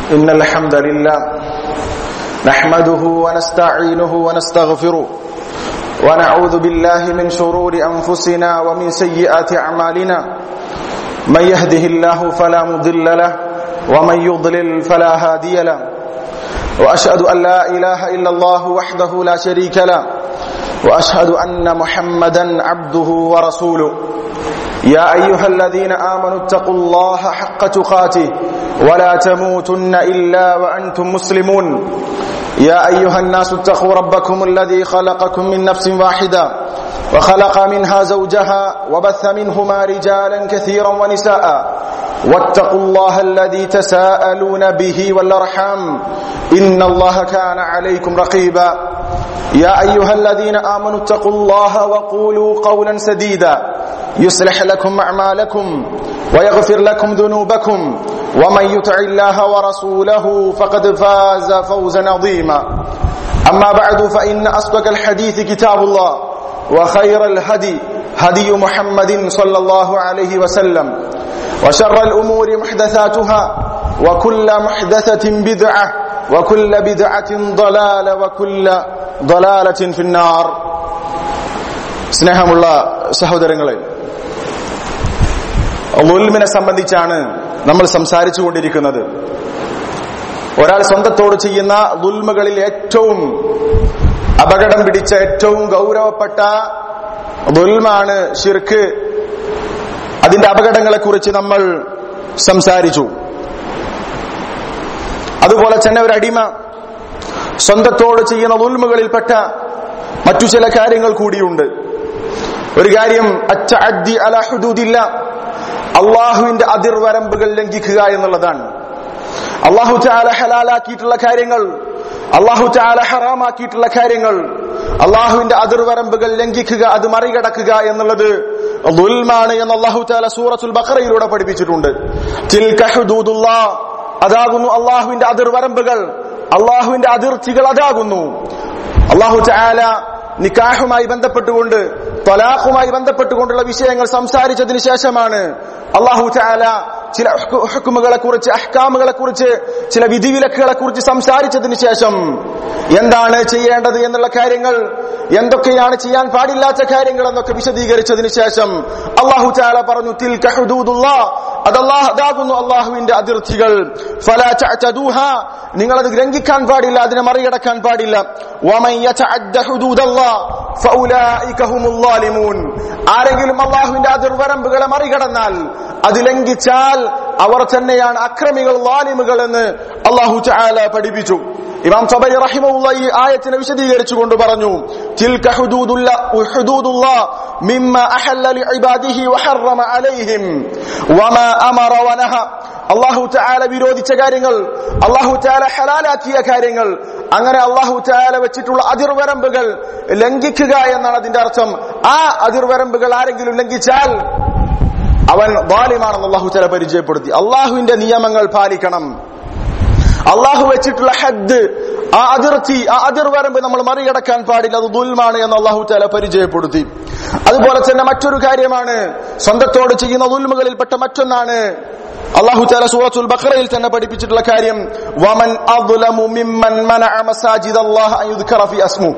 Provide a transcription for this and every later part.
إن الحمد لله نحمده ونستعينه ونستغفره ونعوذ بالله من شرور أنفسنا ومن سيئات أعمالنا من يهده الله فلا مضل له ومن يضلل فلا هادي له وأشهد أن لا إله إلا الله وحده لا شريك له وأشهد أن محمدا عبده ورسوله يا أيها الذين آمنوا اتقوا الله حق تقاته ولا تموتن إلا وأنتم مسلمون يا أيها الناس اتقوا ربكم الذي خلقكم من نفس واحدة وخلق منها زوجها وبث منهما رجالا كثيرا ونساء واتقوا الله الذي تساءلون به والأرحام إن الله كان عليكم رقيبا يا أيها الذين آمنوا اتقوا الله وقولوا قولا سديدا يصلح لكم أعمالكم ويغفر لكم ذنوبكم ومن يطع الله ورسوله فقد فاز فوزا عظيما أما بعد فإن أصدق الحديث كتاب الله وخير الهدي هدي محمد صلى الله عليه وسلم وشر الأمور محدثاتها وكل محدثة بدعة وكل بدعة ضلالة وكل ضلالة في النار സ്നേഹമുള്ള സഹോദരങ്ങളെ ലുൽമിനെ സംബന്ധിച്ചാണ് നമ്മൾ സംസാരിച്ചു കൊണ്ടിരിക്കുന്നത് ഒരാൾ സ്വന്തത്തോട് ചെയ്യുന്ന ദുൽമകളിൽ ഏറ്റവും അപകടം പിടിച്ച ഏറ്റവും ഗൗരവപ്പെട്ട ദുൽമാണ് ഷിർക്ക് അതിന്റെ അപകടങ്ങളെ കുറിച്ച് നമ്മൾ സംസാരിച്ചു അതുപോലെ തന്നെ ഒരു അടിമ സ്വന്തത്തോട് ചെയ്യുന്ന ദുൽമുകളിൽപ്പെട്ട മറ്റു ചില കാര്യങ്ങൾ കൂടിയുണ്ട് ഒരു കാര്യം അച്ച അദ്ദി അല ഹുദൂദില്ല അള്ളാഹുവിന്റെ അതിർവരമ്പുകൾ ലംഘിക്കുക എന്നുള്ളതാണ് അള്ളാഹു ചാല ഹലാലാക്കിയിട്ടുള്ള കാര്യങ്ങൾ അള്ളാഹു ചാല ഹറാമാക്കിയിട്ടുള്ള കാര്യങ്ങൾ അള്ളാഹുവിന്റെ അതിർവരമ്പുകൾ ലംഘിക്കുക അത് മറികടക്കുക എന്നുള്ളത് ദുൽമാണ് എന്ന് അള്ളാഹു ചാല സൂറത്തുൽ ബഖറയിലൂടെ പഠിപ്പിച്ചിട്ടുണ്ട് അതാകുന്നു അള്ളാഹുവിന്റെ അതിർവരമ്പുകൾ അള്ളാഹുവിന്റെ അതിർത്തികൾ അതാകുന്നു അള്ളാഹു ചാല നിക്കാഹുമായി ബന്ധപ്പെട്ടുകൊണ്ട് തൊലാഖുമായി ബന്ധപ്പെട്ടുകൊണ്ടുള്ള വിഷയങ്ങൾ സംസാരിച്ചതിന് ശേഷമാണ് അള്ളാഹു ചാല ചില ഹുക്കുമുകളെ കുറിച്ച് അഹ്കാമുകളെ കുറിച്ച് ചില വിധിവിലക്കുകളെ കുറിച്ച് സംസാരിച്ചതിന് ശേഷം എന്താണ് ചെയ്യേണ്ടത് എന്നുള്ള കാര്യങ്ങൾ എന്തൊക്കെയാണ് ചെയ്യാൻ പാടില്ലാത്ത കാര്യങ്ങൾ എന്നൊക്കെ വിശദീകരിച്ചതിന് ശേഷം അള്ളാഹു ചാല പറഞ്ഞു തിൽ അതല്ലാഹുന്നു അള്ളാഹുവിന്റെ അതിർത്തികൾ നിങ്ങളത് ഗ്രഹിക്കാൻ പാടില്ല അതിനെ മറികടക്കാൻ പാടില്ല ആരെങ്കിലും അള്ളാഹുവിന്റെ അതിർവരമ്പുകളെ മറികടന്നാൽ അത് ലംഘിച്ചാൽ അവർ തന്നെയാണ് അക്രമികൾ വാലിമുകൾ എന്ന് അള്ളാഹു ചാല പഠിപ്പിച്ചു ഇമാം സബൈ റഹിമുള്ള ഈ ആയത്തിനെ വിശദീകരിച്ചുകൊണ്ട് പറഞ്ഞു തിൽക ഹുദൂദുല്ലാ മിമ്മ അഹല്ല ലിഇബാദിഹി വഹറമ അലൈഹിം വമാ അമറ വനഹ അള്ളാഹു ചാല വിരോധിച്ച കാര്യങ്ങൾ അള്ളാഹു ചാല ഹലാലാക്കിയ കാര്യങ്ങൾ അങ്ങനെ അള്ളാഹു ചാല വെച്ചിട്ടുള്ള അതിർവരമ്പുകൾ ലംഘിക്കുക എന്നാണ് അതിന്റെ അർത്ഥം ആ അതിർവരമ്പുകൾ ആരെങ്കിലും ലംഘിച്ചാൽ അവൻ ബാലിമാണെന്ന് അള്ളാഹു ചാല പരിചയപ്പെടുത്തി അള്ളാഹുവിന്റെ നിയമങ്ങൾ പാലിക്കണം അള്ളാഹു വെച്ചിട്ടുള്ള ഹദ് ആ അതിർത്തി ആ അതിർവരമ്പ് നമ്മൾ മറികടക്കാൻ പാടില്ല അത് ദുൽമാണ് എന്ന് അള്ളാഹു താല പരിചയപ്പെടുത്തി അതുപോലെ തന്നെ മറ്റൊരു കാര്യമാണ് സ്വന്തത്തോട് ചെയ്യുന്ന ദുൽമുകളിൽപ്പെട്ട മറ്റൊന്നാണ് അള്ളാഹു താല സൂറത്തുൽ ബഖറയിൽ തന്നെ പഠിപ്പിച്ചിട്ടുള്ള കാര്യം വമൻ അദ്ലമു മിമ്മൻ മനഅ മസാജിദ അല്ലാഹ് അൻ യുദ്കറ ഫി അസ്മു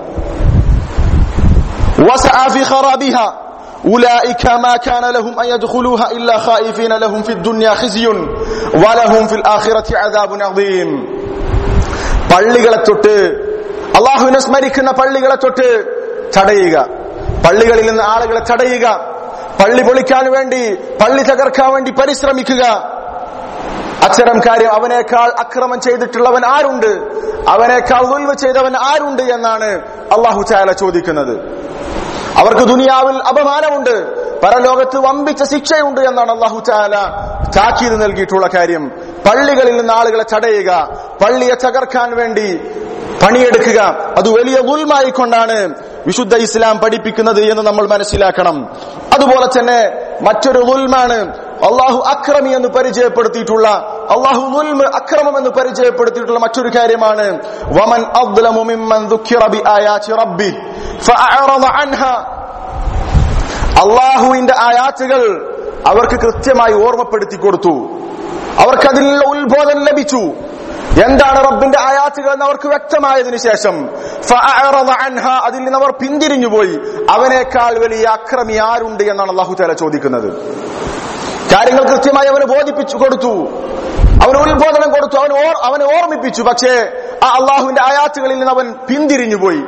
വസഅ ഫി ഖറാബിഹ أولئك ما كان لهم أن يدخلوها إلا خائفين لهم في الدنيا خزي ولهم في الآخرة عذاب عظيم പള്ളികളെ തൊട്ട് അള്ളാഹുവിനെ സ്മരിക്കുന്ന പള്ളികളെ തൊട്ട് തടയുക പള്ളികളിൽ നിന്ന് ആളുകളെ തടയുക പള്ളി പൊളിക്കാൻ വേണ്ടി പള്ളി തകർക്കാൻ വേണ്ടി പരിശ്രമിക്കുക അത്തരം കാര്യം അവനേക്കാൾ അക്രമം ചെയ്തിട്ടുള്ളവൻ ആരുണ്ട് അവനേക്കാൾ ഉൽവ് ചെയ്തവൻ ആരുണ്ട് എന്നാണ് അള്ളാഹു ചാല ചോദിക്കുന്നത് അവർക്ക് ദുനിയാവിൽ അപമാനമുണ്ട് പരലോകത്ത് വമ്പിച്ച ശിക്ഷയുണ്ട് എന്നാണ് അള്ളാഹു ചാല താക്കീത് നൽകിയിട്ടുള്ള കാര്യം പള്ളികളിൽ നിന്ന് ആളുകളെ തടയുക പള്ളിയെ തകർക്കാൻ വേണ്ടി പണിയെടുക്കുക അത് വലിയ ദുൽമായി കൊണ്ടാണ് വിശുദ്ധ ഇസ്ലാം പഠിപ്പിക്കുന്നത് എന്ന് നമ്മൾ മനസ്സിലാക്കണം അതുപോലെ തന്നെ മറ്റൊരു ദുൽമാണ് അള്ളാഹു അക്രമി എന്ന് പരിചയപ്പെടുത്തിയിട്ടുള്ള അള്ളാഹു ദുൽമ് അക്രമം എന്ന് പരിചയപ്പെടുത്തിയിട്ടുള്ള മറ്റൊരു കാര്യമാണ് വമൻ അദ്ലമു മിമ്മൻ ദുഃഖിറ ബിആയാതി റബ്ബി ഫഅറദ അൻഹ അള്ളാഹുവിന്റെ ആയാത്തുകൾ അവർക്ക് കൃത്യമായി ഓർമ്മപ്പെടുത്തി കൊടുത്തു അവർക്ക് അതിനുള്ള ഉത്ബോധനം ലഭിച്ചു എന്താണ് റബ്ബിന്റെ ആയാത്തുകൾ എന്ന് അവർക്ക് വ്യക്തമായതിനു ശേഷം ഫഅഅറദ അൻഹ അതിൽ നിന്ന് അവർ പിന്തിരിഞ്ഞുപോയി അവനേക്കാൾ വലിയ അക്രമി ആരുണ്ട് എന്നാണ് അള്ളാഹു താല ചോദിക്കുന്നത് കാര്യങ്ങൾ കൃത്യമായി അവന് ബോധിപ്പിച്ചു കൊടുത്തു അവന് ഉത്ബോധനം കൊടുത്തു അവൻ ഓർ അവനെ ഓർമ്മിപ്പിച്ചു പക്ഷേ ആ അള്ളാഹുവിന്റെ ആയാത്തുകളിൽ നിന്ന് അവൻ പിന്തിരിഞ്ഞുപോയി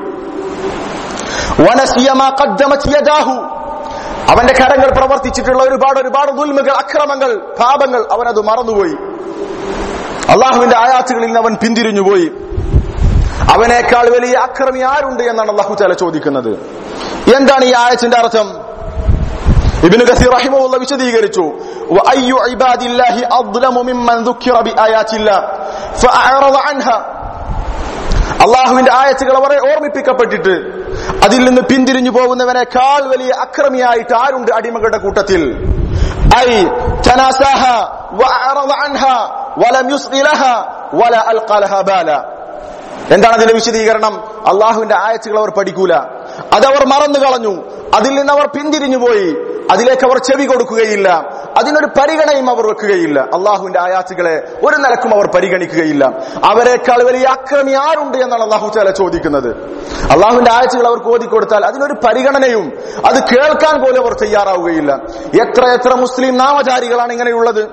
വനസിയ മാ ഖദ്ദമത് യദാഹു അവന്റെ കരങ്ങൾ പ്രവർത്തിച്ചിട്ടുള്ള ഒരുപാട് ഒരുപാട് ദുൽമുകൾ അക്രമങ്ങൾ പാപങ്ങൾ അവൻ അത് മറന്നുപോയി അള്ളാഹുവിന്റെ ആയാത്തുകളിൽ നിന്ന് അവൻ പിന്തിരിഞ്ഞുപോയി അവനേക്കാൾ വലിയ അക്രമി ആരുണ്ട് എന്നാണ് അള്ളാഹു താല ചോദിക്കുന്നത് എന്താണ് ഈ ആയത്തിന്റെ അർത്ഥം ഇബ്നു കസീർ റഹിമഹുള്ള വിശദീകരിച്ചു വഅയ്യു ഇബാദില്ലാഹി അദ്ലമു മിമ്മൻ ദുക്കിറ ബിആയാത്തില്ലാ ഫഅഅറദ അൻഹ അള്ളാഹുവിന്റെ ആയത്തുകൾ അവരെ ഓർമ്മിപ്പിക്കപ്പെട്ടിട്ട് അതിൽ നിന്ന് പിന്തിരിഞ്ഞു പോകുന്നവനേക്കാൾ വലിയ അക്രമിയായിട്ട് ആരുണ്ട് അടിമകളുടെ കൂട്ടത്തിൽ ഐ തനാസാഹ വഅറദ അൻഹ വലം യുസ്ഗി ലഹ വല അൽഖ ലഹ ബാല എന്താണ് അതിന്റെ വിശദീകരണം അള്ളാഹുവിന്റെ ആയത്തുകൾ അവർ പഠിക്കൂല അതവർ മറന്നു കളഞ്ഞു അതിൽ നിന്ന് അവർ പിന്തിരിഞ്ഞു പോയി അതിലേക്ക് അവർ ചെവി കൊടുക്കുകയില്ല അതിനൊരു പരിഗണയും അവർ വെക്കുകയില്ല അള്ളാഹുവിന്റെ ആയാത്തുകളെ ഒരു നിലക്കും അവർ പരിഗണിക്കുകയില്ല അവരെക്കാൾ വലിയ അക്രമി ആരുണ്ട് എന്നാണ് അള്ളാഹു ചാല ചോദിക്കുന്നത് അള്ളാഹുവിന്റെ ആയത്തുകൾ അവർക്ക് ഓതിക്കൊടുത്താൽ അതിനൊരു പരിഗണനയും അത് കേൾക്കാൻ പോലും അവർ തയ്യാറാവുകയില്ല എത്ര എത്ര മുസ്ലിം നാമചാരികളാണ് ഇങ്ങനെയുള്ളത്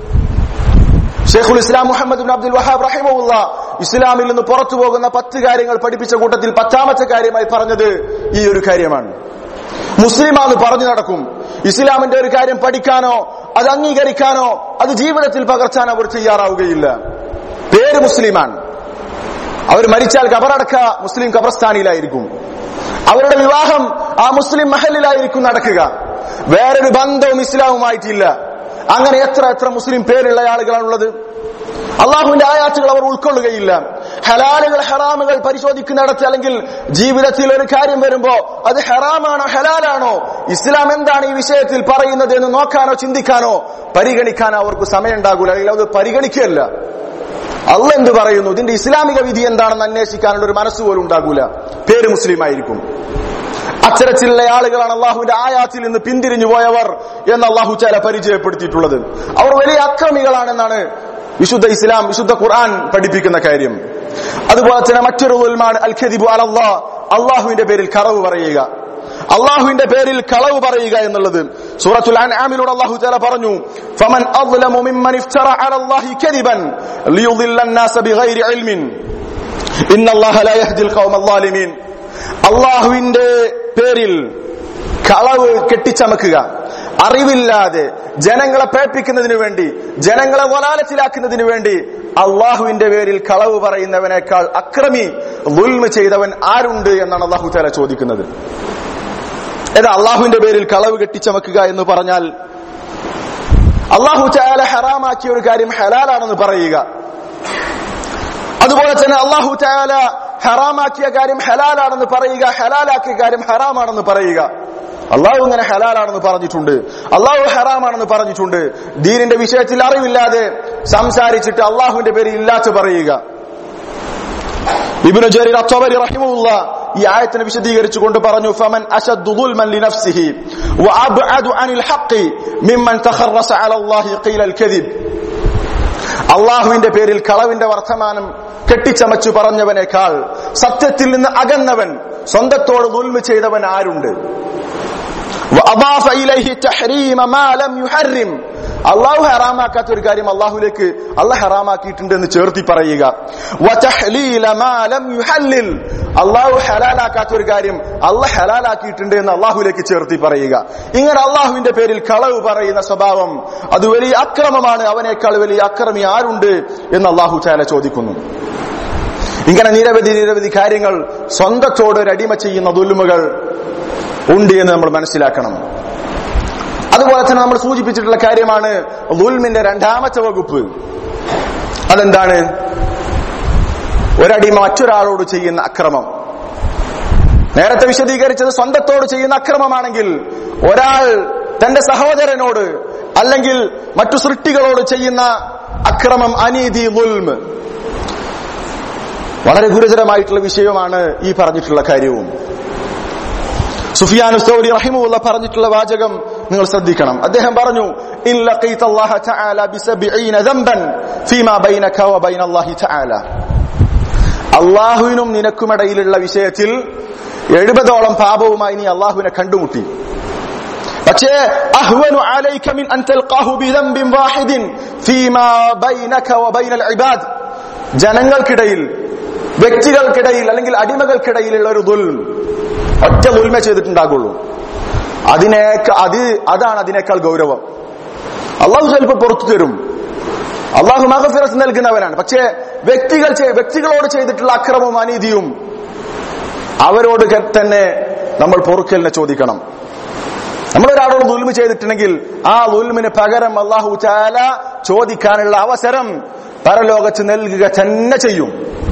ഷെയ്ഖുൽ ഇസ്ലാം മുഹമ്മദ് ബിൻ അബ്ദുൽ വഹാബ് റഹിമുള്ള ഇസ്ലാമിൽ നിന്ന് പുറത്തു പോകുന്ന പത്ത് കാര്യങ്ങൾ പഠിപ്പിച്ച കൂട്ടത്തിൽ പത്താമത്തെ കാര്യമായി പറഞ്ഞത് ഈ ഒരു കാര്യമാണ് മുസ്ലിമാന്ന് പറഞ്ഞു നടക്കും ഇസ്ലാമിന്റെ ഒരു കാര്യം പഠിക്കാനോ അത് അംഗീകരിക്കാനോ അത് ജീവിതത്തിൽ പകർച്ചാൻ അവർ തയ്യാറാവുകയില്ല പേര് മുസ്ലിമാണ് അവർ മരിച്ചാൽ കബറടക്ക മുസ്ലിം കബർസ്ഥാനിയിലായിരിക്കും അവരുടെ വിവാഹം ആ മുസ്ലിം മഹലിലായിരിക്കും നടക്കുക വേറൊരു ബന്ധവും ഇസ്ലാമുമായിട്ടില്ല അങ്ങനെ എത്ര എത്ര മുസ്ലിം പേരുള്ള ആളുകളാണുള്ളത് അള്ളാഹുവിന്റെ ആയാത്തുകൾ അവർ ഉൾക്കൊള്ളുകയില്ല ഹലാലുകൾ ഹറാമുകൾ പരിശോധിക്കുന്നിടത്ത് അല്ലെങ്കിൽ ജീവിതത്തിൽ ഒരു കാര്യം വരുമ്പോ അത് ഹറാമാണോ ഹലാലാണോ ഇസ്ലാം എന്താണ് ഈ വിഷയത്തിൽ പറയുന്നത് എന്ന് നോക്കാനോ ചിന്തിക്കാനോ പരിഗണിക്കാനോ അവർക്ക് സമയം ഉണ്ടാകൂല അല്ലെങ്കിൽ അത് പരിഗണിക്കുകയല്ല അള്ള എന്ത് പറയുന്നു ഇതിന്റെ ഇസ്ലാമിക വിധി എന്താണെന്ന് അന്വേഷിക്കാനുള്ള ഒരു മനസ്സുപോലും ഉണ്ടാകൂല പേര് മുസ്ലിം ആയിരിക്കും അത്തരത്തിലുള്ള ആളുകളാണ് അള്ളാഹുവിന്റെ ആയാത്തിൽ നിന്ന് പിന്തിരിഞ്ഞു പോയവർ എന്ന് അള്ളാഹു ചാല പരിചയപ്പെടുത്തിയിട്ടുള്ളത് അവർ വലിയ അക്രമികളാണെന്നാണ് വിശുദ്ധ ഇസ്ലാം വിശുദ്ധ ഖുർആൻ പഠിപ്പിക്കുന്ന കാര്യം അതുപോലെ തന്നെ മറ്റൊരു ഉൽമാണ് അൽ ഖദിബു അലല്ലാ അള്ളാഹുവിന്റെ പേരിൽ കളവ് പറയുക അള്ളാഹുവിന്റെ പേരിൽ കളവ് പറയുക എന്നുള്ളത് സൂറത്തുൽ അൻആമിലൂടെ അള്ളാഹു തആല പറഞ്ഞു ഫമൻ അദ്ലമു മിമ്മൻ ഇഫ്തറ അലല്ലാഹി കദിബൻ ലിയുദില്ല الناس ബിഗൈരി ഇൽമിൻ ഇന്നല്ലാഹ ലാ യഹ്ദിൽ ഖൗമൽ ളാലിമീൻ അള്ളാഹുവിന്റെ പേരിൽ കളവ് കെട്ടിച്ചമക്കുക അറിവില്ലാതെ ജനങ്ങളെ പേപ്പിക്കുന്നതിന് വേണ്ടി ജനങ്ങളെ വലാലത്തിലാക്കുന്നതിന് വേണ്ടി അള്ളാഹുവിന്റെ പേരിൽ കളവ് പറയുന്നവനേക്കാൾ അക്രമി ദുൽമ ചെയ്തവൻ ആരുണ്ട് എന്നാണ് അള്ളാഹു താല ചോദിക്കുന്നത് ഏതാ അള്ളാഹുവിന്റെ പേരിൽ കളവ് കെട്ടിച്ചമക്കുക എന്ന് പറഞ്ഞാൽ അള്ളാഹു ചായാല ഹറാമാക്കിയ ഒരു കാര്യം ഹലാലാണെന്ന് പറയുക അതുപോലെ തന്നെ അള്ളാഹു ചായാല ഹറാമാക്കിയ കാര്യം ഹലാലാണെന്ന് പറയുക ഹലാലാക്കിയ കാര്യം ഹറാമാണെന്ന് പറയുക അള്ളാഹു ഇങ്ങനെ ഹലാലാണെന്ന് പറഞ്ഞിട്ടുണ്ട് അള്ളാഹു ഹറാമാണെന്ന് പറഞ്ഞിട്ടുണ്ട് ദീനിന്റെ വിഷയത്തിൽ അറിവില്ലാതെ സംസാരിച്ചിട്ട് അള്ളാഹുവിന്റെ പേര് ഇല്ലാത്ത പറയുക ഇബ്നു ജരീർ അത്തബരി റഹിമഹുല്ല ഈ ആയത്തിനെ വിശദീകരിച്ചുകൊണ്ട് പറഞ്ഞു ഫമൻ അശദ്ദു ദുൽമൻ ലിനഫ്സിഹി വഅബ്അദു അനിൽ ഹഖ് മിമ്മൻ തഖറസ അല അല്ലാഹി ഖീലൽ കദിബ് അള്ളാഹുവിന്റെ പേരിൽ കളവിന്റെ വർത്തമാനം കെട്ടിച്ചമച്ചു പറഞ്ഞവനേക്കാൾ സത്യത്തിൽ നിന്ന് അകന്നവൻ സ്വന്തത്തോട് ദുൽമ ചെയ്തവൻ ആരുണ്ട് وأضاف إليه تحريم ما لم يحرم അള്ളാഹു ഹറാമാക്കാത്ത ഒരു കാര്യം അള്ളാഹുലേക്ക് അള്ളാഹ് ഹറാമാക്കിയിട്ടുണ്ട് എന്ന് ചേർത്തി പറയുക വതഹ്ലീല മാ ലം യുഹല്ലിൽ അള്ളാഹു ഹലാലാക്കാത്ത ഒരു കാര്യം അള്ളാഹ് ഹലാലാക്കിയിട്ടുണ്ട് എന്ന് അള്ളാഹുലേക്ക് ചേർത്തി പറയുക ഇങ്ങനെ അള്ളാഹുവിന്റെ പേരിൽ കളവ് പറയുന്ന സ്വഭാവം അത് വലിയ അക്രമമാണ് അവനേക്കാൾ വലിയ അക്രമി ആരുണ്ട് എന്ന് അള്ളാഹു ചാല ചോദിക്കുന്നു ഇങ്ങനെ നിരവധി നിരവധി കാര്യങ്ങൾ സ്വന്തത്തോട് ഒരു അടിമ ചെയ്യുന്ന ദുല്ലുമകൾ ഉണ്ട് എന്ന് നമ്മൾ മനസ്സിലാക്കണം അതുപോലെ തന്നെ നമ്മൾ സൂചിപ്പിച്ചിട്ടുള്ള കാര്യമാണ് ദുൽമിന്റെ രണ്ടാമത്തെ വകുപ്പ് അതെന്താണ് ഒരടിമ മറ്റൊരാളോട് ചെയ്യുന്ന അക്രമം നേരത്തെ വിശദീകരിച്ചത് സ്വന്തത്തോട് ചെയ്യുന്ന അക്രമമാണെങ്കിൽ ഒരാൾ തന്റെ സഹോദരനോട് അല്ലെങ്കിൽ മറ്റു സൃഷ്ടികളോട് ചെയ്യുന്ന അക്രമം അനീതി ദുൽമ് വളരെ ഗുരുതരമായിട്ടുള്ള വിഷയമാണ് ഈ പറഞ്ഞിട്ടുള്ള കാര്യവും സുഫിയാനു സൗരി റഹിമുള്ള പറഞ്ഞിട്ടുള്ള വാചകം നിങ്ങൾ ശ്രദ്ധിക്കണം അദ്ദേഹം പറഞ്ഞു إن لقيت الله تعالى بسبعين ذنبا فيما بينك وبين الله تعالى അള്ളാഹുവിനും നിനക്കുമിടയിലുള്ള വിഷയത്തിൽ എഴുപതോളം പാപവുമായി നീ അള്ളാഹുവിനെ കണ്ടുമുട്ടി പക്ഷേ അഹ്വനു അലൈക മിൻ അൻ തൽഖാഹു ബിദംബിൻ വാഹിദിൻ ഫീമാ ബൈനക വബൈനൽ ഇബാദ് ജനങ്ങൾക്കിടയിൽ വ്യക്തികൾക്കിടയിൽ അല്ലെങ്കിൽ അടിമകൾക്കിടയിലുള്ള ഒരു ദുൽം ഒറ്റ ദുൽമ ചെയ്തിട്ടുണ്ടാകുള്ളൂ അതിനേക്കാൾ അത് അതാണ് അതിനേക്കാൾ ഗൗരവം അള്ളാഹു ചിലപ്പോൾ പുറത്തു തരും അള്ളാഹു മഹഫിറത്ത് നൽകുന്നവനാണ് പക്ഷേ വ്യക്തികൾ ചെയ്- വ്യക്തികളോട് ചെയ്തിട്ടുള്ള അക്രമവും അനീതിയും അവരോട് ക- തന്നെ നമ്മൾ പൊറുക്കലിനെ ചോദിക്കണം നമ്മൾ ഒരാളോട് ദുൽമ ചെയ്തിട്ടുണ്ടെങ്കിൽ ആ ദുൽമിന് പകരം അള്ളാഹു ചാല ചോദിക്കാനുള്ള അവസരം പരലോകത്ത് നൽകുക തന്നെ ചെയ്യും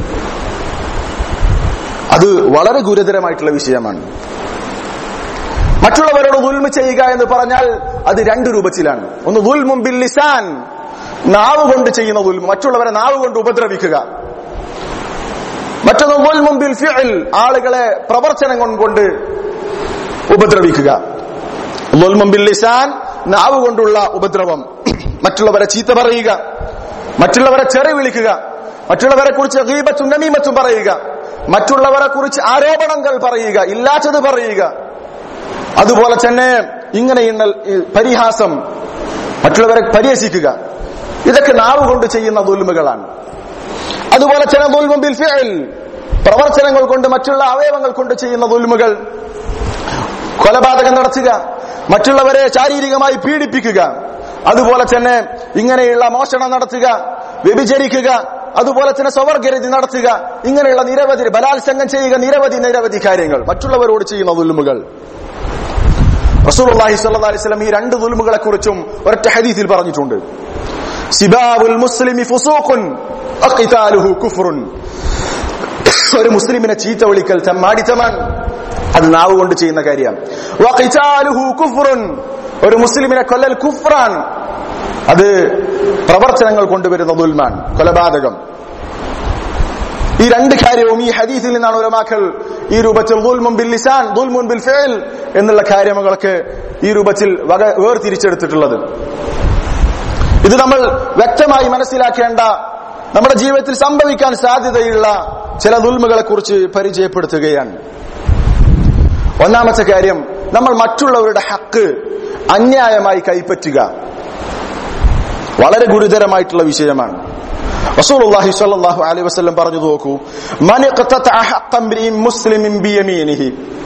അത് വളരെ ഗുരുതരമായിട്ടുള്ള വിഷയമാണ് മറ്റുള്ളവരോട് ദുൽമ ചെയ്യുക എന്ന് പറഞ്ഞാൽ അത് രണ്ട് രൂപത്തിലാണ് ഒന്ന് ദുൽമും ബിൽ ലിസാൻ നാവ് കൊണ്ട് ചെയ്യുന്ന ദുൽമ മറ്റുള്ളവരെ നാവ് കൊണ്ട് ഉപദ്രവിക്കുക മറ്റൊന്ന് ദുൽമും ബിൽ ഫിഅൽ ആളുകളെ പ്രവർത്തനം കൊണ്ട് ഉപദ്രവിക്കുക ദുൽമും ബിൽ ലിസാൻ നാവ് കൊണ്ടുള്ള ഉപദ്രവം മറ്റുള്ളവരെ ചീത്ത പറയുക മറ്റുള്ളവരെ ചെറി വിളിക്കുക മറ്റുള്ളവരെ കുറിച്ച് ഗീബത്തും നമീമത്തും പറയുക മറ്റുള്ളവരെ കുറിച്ച് ആരോപണങ്ങൾ പറയുക ഇല്ലാത്തത് പറയുക അതുപോലെ തന്നെ ഇങ്ങനെയുള്ള ഈ പരിഹാസം മറ്റുള്ളവരെ പരിഹസിക്കുക ഇതൊക്കെ നാവ് കൊണ്ട് ചെയ്യുന്ന ദുൽമുകളാണ് അതുപോലെ തന്നെ ദുൽമും ബിൽ ഫിഅൽ പ്രവർത്തനങ്ങൾ കൊണ്ട് മറ്റുള്ള അവയവങ്ങൾ കൊണ്ട് ചെയ്യുന്ന ദുൽമുകൾ കൊലപാതകം നടത്തുക മറ്റുള്ളവരെ ശാരീരികമായി പീഡിപ്പിക്കുക അതുപോലെ തന്നെ ഇങ്ങനെയുള്ള മോഷണം നടത്തുക വ്യഭിചരിക്കുക അതുപോലെ തന്നെ സ്വവർഗരതി നടത്തുക ഇങ്ങനെയുള്ള നിരവധി ബലാത്സംഗം ചെയ്യുക നിരവധി നിരവധി കാര്യങ്ങൾ മറ്റുള്ളവരോട് ചെയ്യുന്ന ദുൽമുകൾ റസൂലുള്ളാഹി സ്വല്ലല്ലാഹി അലൈഹി വസല്ലം ഈ രണ്ട് ദുൽമുകളെ കുറിച്ചും ഒരൊറ്റ ഹദീസിൽ പറഞ്ഞിട്ടുണ്ട് സിബാബുൽ മുസ്ലിമി ഫുസൂഖുൻ വഖിതാലുഹു കുഫ്റുൻ ഒരു മുസ്ലിമിനെ ചീത്ത വിളിക്കൽ തെമ്മാടിത്തമാണ് അത് നാവ് കൊണ്ട് ചെയ്യുന്ന കാര്യം വഖിതാലുഹു കുഫ്റുൻ ഒരു മുസ്ലിമിനെ കൊല്ലൽ കുഫ്റാൻ അത് പ്രവർത്തനങ്ങൾ കൊണ്ടുവരുന്ന ദുൽമാൻ കൊലപാതകം ഈ രണ്ട് കാര്യവും ഈ ഹദീസിൽ നിന്നാണ് ഉലമാക്കൾ ഈ രൂപത്തിൽ ദുൽമുൻ ബിൽ ലിസാൻ ദുൽമുൻ ബിൽ ഫിഅൽ എന്നുള്ള കാര്യങ്ങളൊക്കെ ഈ രൂപത്തിൽ വക വേർതിരിച്ചെടുത്തിട്ടുള്ളത് ഇത് നമ്മൾ വ്യക്തമായി മനസ്സിലാക്കേണ്ട നമ്മുടെ ജീവിതത്തിൽ സംഭവിക്കാൻ സാധ്യതയുള്ള ചില ദുൽമുകളെ കുറിച്ച് പരിചയപ്പെടുത്തുകയാണ് ഒന്നാമത്തെ കാര്യം നമ്മൾ മറ്റുള്ളവരുടെ ഹക്ക് അന്യായമായി കൈപ്പറ്റുക വളരെ ഗുരുതരമായിട്ടുള്ള വിഷയമാണ് റസൂലുള്ളാഹി സ്വല്ലല്ലാഹു അലൈഹി വസല്ലം പറഞ്ഞു നോക്കൂ മൻ ഇഖ്തതഅ ഹഖ്ഖൻ ബിഇം മുസ്ലിമിൻ ബിയമീനിഹി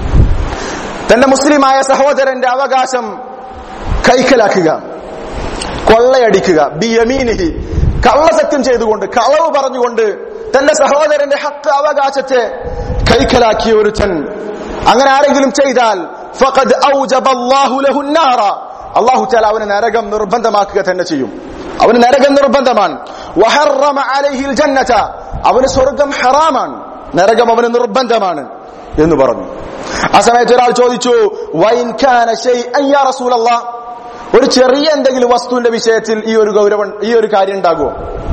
തന്റെ മുസ്ലിമായ സഹോദരന്റെ അവകാശം കൈക്കലാക്കുക കൊള്ളയടിക്കുക ബിയമീനിഹി കള്ളസത്യം ചെയ്തുകൊണ്ട് കളവ് പറഞ്ഞുകൊണ്ട് തന്റെ സഹോദരന്റെ ഹക്ക് അവകാശത്തെ കൈക്കലാക്കിയ ഒരുത്തൻ അങ്ങനെ ആരെങ്കിലും ചെയ്താൽ ഫഖദ് ഔജബ അല്ലാഹു ലഹു النار അല്ലാഹു തആല അവന് നരകം നിർബന്ധമാക്കുക തന്നെ ചെയ്യും അവന് നരകം നിർബന്ധമാണ് വഹറമ അലൈഹിൽ ജന്നത അവന് സ്വർഗം ഹറാമാണ് നരകം അവന് നിർബന്ധമാണ് എന്ന് പറഞ്ഞു ആ സമയത്ത് ഒരാൾ ചോദിച്ചു വൈൻ കാന ശൈഅൻ യാ റസൂലല്ലാഹ് ഒരു ചെറിയ എന്തെങ്കിലും വസ്തുവിന്റെ വിഷയത്തിൽ ഈ ഒരു ഗൗരവം ഈ ഒരു കാര്യം ഉണ്ടാകുമോ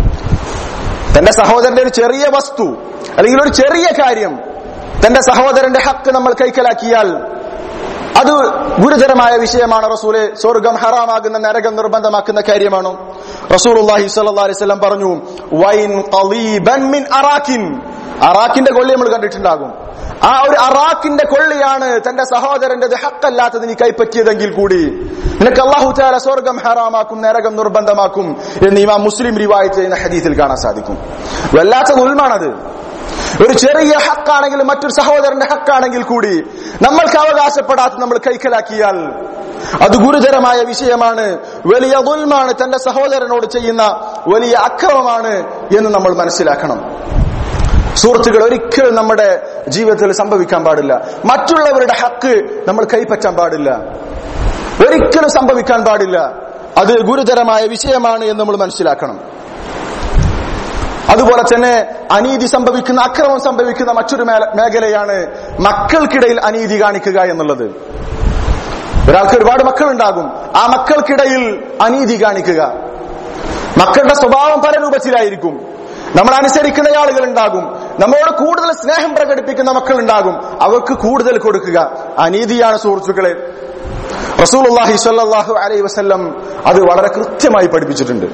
തന്റെ സഹോദരന്റെ ഒരു ചെറിയ വസ്തു അല്ലെങ്കിൽ ഒരു ചെറിയ കാര്യം തന്റെ സഹോദരന്റെ ഹക്ക് നമ്മൾ കൈക്കലാക്കിയാൽ അത് ഗുരുതരമായ വിഷയമാണ് റസൂലെ സ്വർഗം ഹറാമാകുന്ന നരകം നിർബന്ധമാക്കുന്ന കാര്യമാണോ റസൂൽ അലൈഹി വസല്ലം പറഞ്ഞു വൈൻ ഖലീബൻ മിൻ അറാക്കിൻ അറാക്കിന്റെ കൊള്ളി നമ്മൾ കണ്ടിട്ടുണ്ടാകും ആ ഒരു അറാക്കിന്റെ കൊള്ളിയാണ് തന്റെ സഹോദരന്റെ ഹക്കല്ലാത്തത് നീ കൈപ്പറ്റിയതെങ്കിൽ കൂടി നിനക്ക് അള്ളാഹു താല സ്വർഗം ഹറാമാക്കും നരകം നിർബന്ധമാക്കും എന്ന് ഇമാം മുസ്ലിം റിവായത്ത് ചെയ്യുന്ന ഹദീസിൽ കാണാൻ സാധിക്കും വല്ലാത്ത ഉൽമാണത് ഒരു ചെറിയ ഹക്കാണെങ്കിൽ മറ്റൊരു സഹോദരന്റെ ഹക്കാണെങ്കിൽ കൂടി നമ്മൾക്ക് അവകാശപ്പെടാത്ത നമ്മൾ കൈക്കലാക്കിയാൽ അത് ഗുരുതരമായ വിഷയമാണ് വലിയ ദുൽമാണ് തന്റെ സഹോദരനോട് ചെയ്യുന്ന വലിയ അക്രമമാണ് എന്ന് നമ്മൾ മനസ്സിലാക്കണം സുഹൃത്തുക്കൾ ഒരിക്കലും നമ്മുടെ ജീവിതത്തിൽ സംഭവിക്കാൻ പാടില്ല മറ്റുള്ളവരുടെ ഹക്ക് നമ്മൾ കൈപ്പറ്റാൻ പാടില്ല ഒരിക്കലും സംഭവിക്കാൻ പാടില്ല അത് ഗുരുതരമായ വിഷയമാണ് എന്ന് നമ്മൾ മനസ്സിലാക്കണം അതുപോലെ തന്നെ അനീതി സംഭവിക്കുന്ന അക്രമം സംഭവിക്കുന്ന മറ്റൊരു മേല- മേഖലയാണ് മക്കൾക്കിടയിൽ അനീതി കാണിക്കുക എന്നുള്ളത് ഒരാൾക്ക് ഒരുപാട് മക്കളുണ്ടാകും ആ മക്കൾക്കിടയിൽ അനീതി കാണിക്കുക മക്കളുടെ സ്വഭാവം പല രൂപത്തിലായിരിക്കും നമ്മൾ അനുസരിക്കുന്ന ആളുകൾ ഉണ്ടാകും നമ്മളോട് കൂടുതൽ സ്നേഹം പ്രകടിപ്പിക്കുന്ന മക്കൾ ഉണ്ടാകും അവർക്ക് കൂടുതൽ കൊടുക്കുക അനീതിയാണ് സുഹൃത്തുക്കളെ റസൂലുള്ളാഹി സ്വല്ലല്ലാഹു അലൈഹി വസല്ലം അത് വളരെ കൃത്യമായി പഠിപ്പിച്ചിട്ടുണ്ട്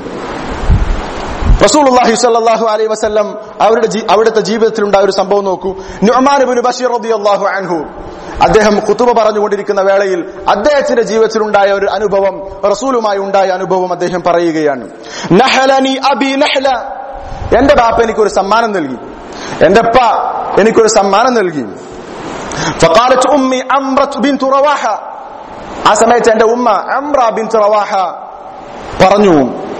റസൂലുള്ളാഹി സ്വല്ലല്ലാഹു അലൈഹി വസല്ലം അവരുടെ ജീ- അവിടുത്തെ ജീവിതത്തിൽ ഉണ്ടായ ഒരു സംഭവം നോക്കൂ നുഅ്മാൻ ഇബ്നു ബഷീർ റളിയല്ലാഹു അൻഹു അദ്ദേഹം ഖുതുബ പറഞ്ഞുകൊണ്ടിരിക്കുന്ന വേളയിൽ അദ്ദേഹത്തിന്റെ ജീവിതത്തിൽ ഉണ്ടായ ഒരു അനുഭവം റസൂലുമായി ഉണ്ടായ അനുഭവം അദ്ദേഹം പറയുകയാണ് നഹലനി അബി നഹ്ല എന്റെ ബാപ്പ എനിക്കൊരു സമ്മാനം നൽകി എന്റെ അപ്പ എനിക്കൊരു സമ്മാനം നൽകി فقالت امي عمرة بنت رواحه ആ സമയത്ത് എന്റെ ഉമ്മ അംറ ബിൻ റവാഹ പറഞ്ഞു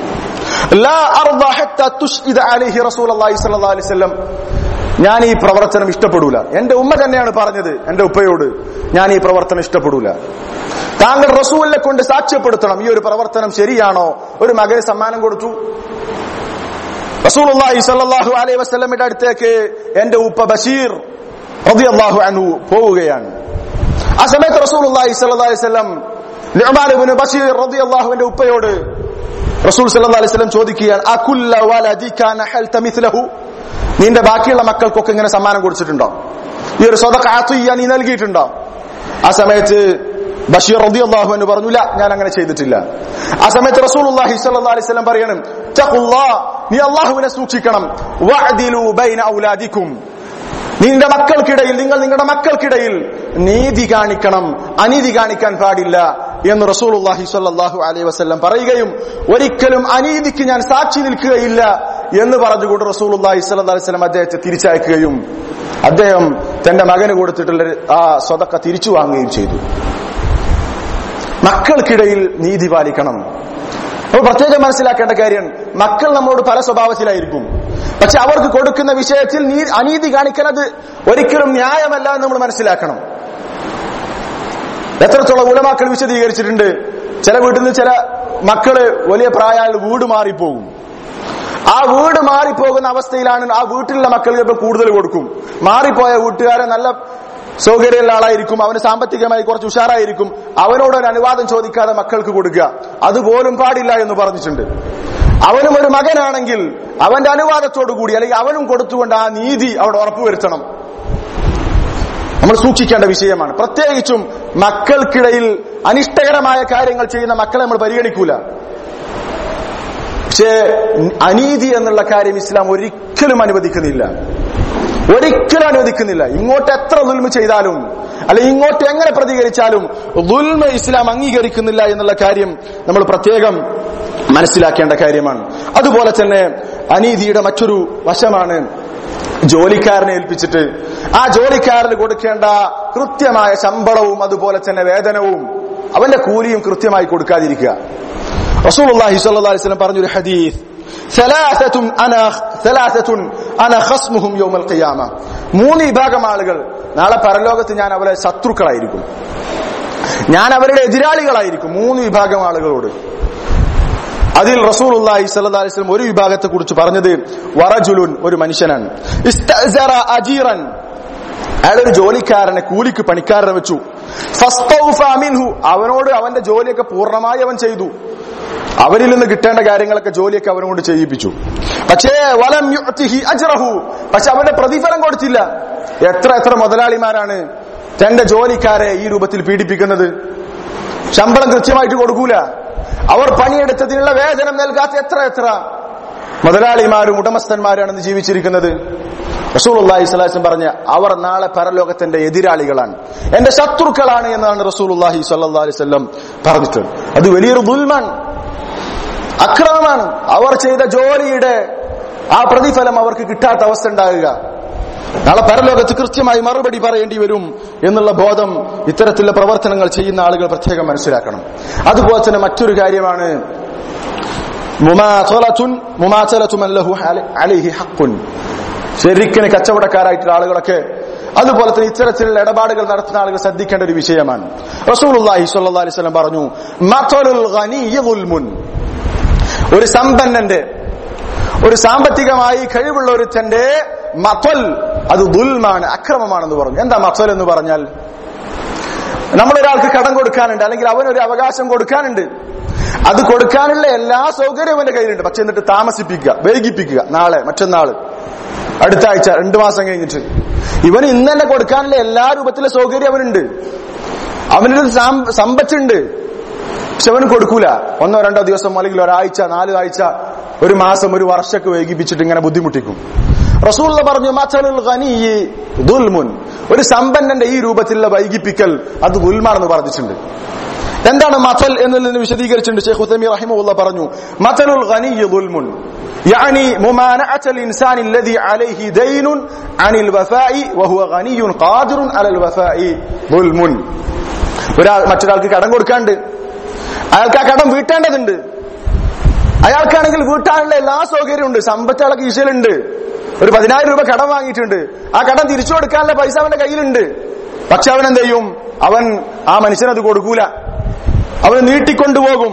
ലാ അർദ ഹത്ത തുഷ്ഇദ അലൈഹി റസൂലുള്ളാഹി സ്വല്ലല്ലാഹു അലൈഹി വസല്ലം ഞാൻ ഈ പ്രവർത്തനം ഇഷ്ടപ്പെടൂല എന്റെ ഉമ്മ തന്നെയാണ് പറഞ്ഞത് എന്റെ ഉപ്പയോട് ഞാൻ ഈ പ്രവർത്തനം ഇഷ്ടപ്പെടൂല താങ്കൾ റസൂലിനെ കൊണ്ട് സാക്ഷ്യപ്പെടുത്തണം ഈ ഒരു പ്രവർത്തനം ശരിയാണോ ഒരു മകന് സമ്മാനം കൊടുത്തു റസൂലുള്ളാഹി സ്വല്ലല്ലാഹു അലൈഹി വസല്ലമയുടെ അടുത്തേക്ക് എന്റെ ഉപ്പ ബഷീർ റളിയല്ലാഹു അൻഹു പോവുകയാണ് ആ സമയത്ത് റസൂലുള്ളാഹി സ്വല്ലല്ലാഹു അലൈഹി വസല്ലം നുഅ്മാൻ ഇബ്നു ബഷീർ റളിയല്ലാഹുവിന്റെ ഉപ്പയോട് റസൂൽ സല്ലല്ലാഹു അലൈഹി വസല്ലം ചോദിക്കുകയാണ് അകുല്ല വലദിക നഹൽത മിത്ലഹു നിന്റെ ബാക്കിയുള്ള മക്കൾക്കൊക്കെ ഇങ്ങനെ സമ്മാനം കൊടുത്തിട്ടുണ്ടോ ഈ ഒരു സ്വതക്ക ആത്തിയ്യ നീ നൽകിയിട്ടുണ്ടോ ആ സമയത്ത് ബഷീർ റളിയല്ലാഹു അൻഹു പറഞ്ഞു "ഇല്ല, ഞാൻ അങ്ങനെ ചെയ്തിട്ടില്ല ആ സമയത്ത് റസൂലുള്ളാഹി സ്വല്ലല്ലാഹു അലൈഹി വസല്ലം പറയണം തഖുല്ലാ നീ അല്ലാഹുവിനെ സൂക്ഷിക്കണം വഅദിലു ബൈന ഔലാദിക്കും നിന്റെ മക്കൾക്കിടയിൽ നിങ്ങൾ നിങ്ങളുടെ മക്കൾക്കിടയിൽ നീതി കാണിക്കണം അനീതി കാണിക്കാൻ പാടില്ല എന്ന് റസൂലുള്ളാഹി സ്വല്ലല്ലാഹു അലൈഹി വസല്ലം പറയുകയും ഒരിക്കലും അനീതിക്ക് ഞാൻ സാക്ഷി നിൽക്കുകയില്ല എന്ന് പറഞ്ഞുകൊണ്ട് റസൂലുള്ളാഹി സ്വല്ലല്ലാഹു അലൈഹി വസല്ലം അദ്ദേഹത്തെ തിരിച്ചയക്കുകയും അദ്ദേഹം തന്റെ മകന് കൊടുത്തിട്ടുള്ള ആ സ്വതക്ക തിരിച്ചു വാങ്ങുകയും ചെയ്തു മക്കൾക്കിടയിൽ നീതി പാലിക്കണം അപ്പോൾ പ്രത്യേകം മനസ്സിലാക്കേണ്ട കാര്യം മക്കൾ നമ്മോട് പല സ്വഭാവത്തിലായിരിക്കും പക്ഷെ അവർക്ക് കൊടുക്കുന്ന വിഷയത്തിൽ നീ അനീതി കാണിക്കുന്നത് ഒരിക്കലും ന്യായമല്ല എന്ന് നമ്മൾ മനസ്സിലാക്കണം എത്രത്തോളം ഉലമാക്കൾ വിശദീകരിച്ചിട്ടുണ്ട് ചില വീട്ടിൽ നിന്ന് ചില മക്കള് വലിയ പ്രായമായാൽ വീട് മാറിപ്പോകും ആ വീട് മാറിപ്പോകുന്ന അവസ്ഥയിലാണ് ആ വീട്ടിലുള്ള മക്കൾ ചിലപ്പോൾ കൂടുതൽ കൊടുക്കും മാറിപ്പോയ വീട്ടുകാരെ നല്ല സൗകര്യമുള്ള ആളായിരിക്കും അവന് സാമ്പത്തികമായി കുറച്ച് ഉഷാറായിരിക്കും അവനോട് ഒരു അനുവാദം ചോദിക്കാതെ മക്കൾക്ക് കൊടുക്കുക അതുപോലും പാടില്ല എന്ന് പറഞ്ഞിട്ടുണ്ട് അവനും ഒരു മകനാണെങ്കിൽ അവന്റെ അനുവാദത്തോടു കൂടി അല്ലെങ്കിൽ അവനും കൊടുത്തുകൊണ്ട് ആ നീതി അവിടെ ഉറപ്പുവരുത്തണം നമ്മൾ സൂക്ഷിക്കേണ്ട വിഷയമാണ് പ്രത്യേകിച്ചും മക്കൾക്കിടയിൽ അനിഷ്ടകരമായ കാര്യങ്ങൾ ചെയ്യുന്ന മക്കളെ നമ്മൾ പരിഗണിക്കൂല പക്ഷേ അനീതി എന്നുള്ള കാര്യം ഇസ്ലാം ഒരിക്കലും അനുവദിക്കുന്നില്ല ഒരിക്കലും അനുവദിക്കുന്നില്ല ഇങ്ങോട്ട് എത്ര ദുൽമ ചെയ്താലും അല്ലെ ഇങ്ങോട്ട് എങ്ങനെ പ്രതികരിച്ചാലും ദുൽമ ഇസ്ലാം അംഗീകരിക്കുന്നില്ല എന്നുള്ള കാര്യം നമ്മൾ പ്രത്യേകം മനസ്സിലാക്കേണ്ട കാര്യമാണ് അതുപോലെ തന്നെ അനീതിയുടെ മറ്റൊരു വശമാണ് ജോലിക്കാരനെ ഏൽപ്പിച്ചിട്ട് ആ ജോലിക്കാരന് കൊടുക്കേണ്ട കൃത്യമായ ശമ്പളവും അതുപോലെ തന്നെ വേതനവും അവന്റെ കൂലിയും കൃത്യമായി കൊടുക്കാതിരിക്കുക റസൂലുള്ളാഹി സ്വല്ലല്ലാഹു അലൈഹി വസല്ലം പറഞ്ഞൊരു ഹദീസ് ثلاثة أنا ثلاثة أنا خصمهم يوم القيامة മൂന്ന് വിഭാഗം ആളുകൾ നാളെ പരലോകത്ത് ഞാൻ അവരെ ശത്രുക്കളായിരിക്കും ഞാൻ അവരുടെ എതിരാളികളായിരിക്കും മൂന്ന് വിഭാഗം ആളുകളോട് അതിൽ റസൂലുള്ളാഹി സ്വല്ലല്ലാഹു അലൈഹി വസല്ലം ഒരു വിഭാഗത്തെ കുറിച്ച് പറഞ്ഞത് വറജുലുൻ ഒരു മനുഷ്യനാണ് ഇസ്തഅ്സറ അജീറൻ അയാൾ ഒരു ജോലിക്കാരനെ കൂലിക്ക് പണിക്കാരനെ വെച്ചു ഫസ്തൗഫ മിൻഹു അവനോട് അവന്റെ ജോലിയൊക്കെ പൂർണ്ണമായി അവൻ ചെയ്തു അവരിൽ നിന്ന് കിട്ടേണ്ട കാര്യങ്ങളൊക്കെ ജോലിയൊക്കെ അവനോട് ചെയ്യിപ്പിച്ചു പക്ഷേ വലം യുഅ്തിഹി അജ്റഹു പക്ഷെ അവന്റെ പ്രതിഫലം കൊടുത്തില്ല എത്ര എത്ര മുതലാളിമാരാണ് തന്റെ ജോലിക്കാരെ ഈ രൂപത്തിൽ പീഡിപ്പിക്കുന്നത് ശമ്പളം കൃത്യമായിട്ട് കൊടുക്കൂല അവർ പണിയെടുത്തതിനുള്ള വേതനം നൽകാത്ത എത്ര എത്ര മുതലാളിമാരും ഉടമസ്ഥന്മാരാണെന്ന് ജീവിച്ചിരിക്കുന്നത് റസൂലുള്ളാഹി സ്വലാസം പറഞ്ഞ അവർ നാളെ പരലോകത്തിന്റെ എതിരാളികളാണ് എന്റെ ശത്രുക്കളാണ് എന്നാണ് റസൂലുള്ളാഹി സ്വല്ലല്ലാഹി അലൈഹി വസല്ലം പറഞ്ഞിട്ടുള്ളത് അത് വലിയൊരു ദുൽമാണ് അക്രമമാണ് അവർ ചെയ്ത ജോലിയുടെ ആ പ്രതിഫലം അവർക്ക് കിട്ടാത്ത അവസ്ഥ ഉണ്ടാകുക നാളെ പരലോകത്ത് കൃത്യമായി മറുപടി പറയേണ്ടി വരും എന്നുള്ള ബോധം ഇത്തരത്തിലുള്ള പ്രവർത്തനങ്ങൾ ചെയ്യുന്ന ആളുകൾ പ്രത്യേകം മനസ്സിലാക്കണം അതുപോലെ തന്നെ മറ്റൊരു കാര്യമാണ് മുമാസലത്തുൻ മുമാസലത്തു മൻ ലഹു അലൈഹി ഹഖുൻ ശരിക്കിന് കച്ചവടക്കാരായിട്ടുള്ള ആളുകളൊക്കെ അതുപോലെ തന്നെ ഇത്തരത്തിലുള്ള ഇടപാടുകൾ നടത്തുന്ന ആളുകൾ ശ്രദ്ധിക്കേണ്ട ഒരു വിഷയമാണ് റസൂലുള്ളാഹി സ്വല്ലല്ലാഹി അലൈഹി വസല്ലം പറഞ്ഞു മതലുൽ ഗനിയ്യ ദുൽമുൻ ഒരു സമ്പന്നന്റെ ഒരു സാമ്പത്തികമായി കഴിവുള്ള ഒരുത്തന്റെ മത്വൽ അത് ദുൽമാണ് അക്രമമാണെന്ന് പറഞ്ഞു എന്താ മത്വൽ എന്ന് പറഞ്ഞാൽ നമ്മളൊരാൾക്ക് കടം കൊടുക്കാനുണ്ട് അല്ലെങ്കിൽ അവനൊരു അവകാശം കൊടുക്കാനുണ്ട് അത് കൊടുക്കാനുള്ള എല്ലാ സൗകര്യവും അവന്റെ കയ്യിലുണ്ട് പക്ഷെ എന്നിട്ട് താമസിപ്പിക്കുക വൈകിപ്പിക്കുക നാളെ മറ്റന്നാള് അടുത്ത ആഴ്ച രണ്ടു മാസം കഴിഞ്ഞിട്ട് ഇവന് ഇന്ന് തന്നെ കൊടുക്കാനുള്ള എല്ലാ രൂപത്തിലെ സൗകര്യം അവനുണ്ട് അവനൊരു സമ്പത്തുണ്ട് പക്ഷെ അവന് കൊടുക്കൂല ഒന്നോ രണ്ടോ ദിവസം അല്ലെങ്കിൽ ഒരാഴ്ച നാല് ആഴ്ച ഒരു മാസം ഒരു വർഷമൊക്കെ വൈകിപ്പിച്ചിട്ട് ഇങ്ങനെ ബുദ്ധിമുട്ടിക്കും റസൂൽ പറഞ്ഞു മച്ചലുൽ ഖനിയ്യി ദുൽമുൻ ഒരു സമ്പന്നന്റെ ഈ രൂപത്തിലുള്ള വൈകിപ്പിക്കൽ അത് ദുൽമാണെന്ന് പറഞ്ഞിട്ടുണ്ട് എന്താണ് മഥൽ എന്നുള്ളതിന് വിശദീകരിച്ചിട്ടുണ്ട് ഷെയ്ഖ് ഉത്തമി റഹിമുള്ള പറഞ്ഞു മഥലുൽ ഖനിയ്യി ദുൽമുൻ يعني ممانعة الإنسان الذي عليه دين عن الوفاء وهو غني قادر على الوفاء ظلم ഒരാൾ മറ്റൊരാൾക്ക് കടം കൊടുക്കാണ്ട് അയാൾക്ക് ആ കടം വീട്ടേണ്ടതുണ്ട് അയാൾക്കാണെങ്കിൽ വീട്ടാനുള്ള എല്ലാ സൗകര്യമുണ്ട് സമ്പത്ത് അയാൾക്ക് ഈശയിലുണ്ട് ഒരു പതിനായിരം രൂപ കടം വാങ്ങിയിട്ടുണ്ട് ആ കടം തിരിച്ചു കൊടുക്കാനുള്ള പൈസ അവന്റെ കയ്യിലുണ്ട് പക്ഷെ അവൻ എന്ത് ചെയ്യും അവൻ ആ മനുഷ്യനത് കൊടുക്കൂല അവൻ നീട്ടിക്കൊണ്ടുപോകും